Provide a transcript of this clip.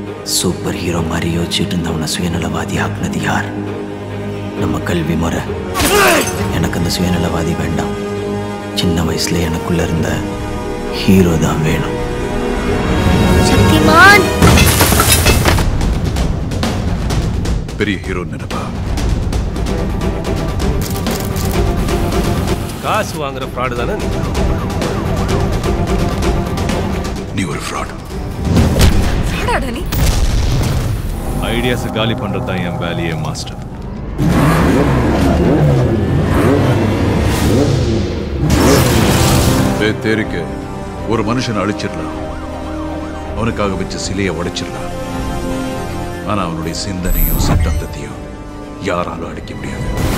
super hero மாதிரி யோசிச்சுட்டு இருந்தவனை சுயநலவாதி ஆக்குனது யார் நம்ம கல்வி முறை எனக்கு அந்த சுயநலவாதி வேண்டாம் சின்ன வயசுல எனக்குள்ள இருந்த ஹீரோ தான் வேணும் சக்திமான் பெரிய ஹீரோ நினைப்பா காசு வாங்குற ஃப்ராடு தானே நீ நீ ஒரு ஃப்ராட் ஃப்ராடாடா நீ ஐடியாஸ் காலி பண்றது தான் என் வேலையே மாஸ்டர் தேரிக்கு ஒரு மனுஷன் அழிச்சிடலாம் அவனுக்காக வச்ச சிலையை உடைச்சிடலாம் ஆனா அவனுடைய சிந்தனையும் சட்டத்தையும் யாராலும் அடிக்க முடியாது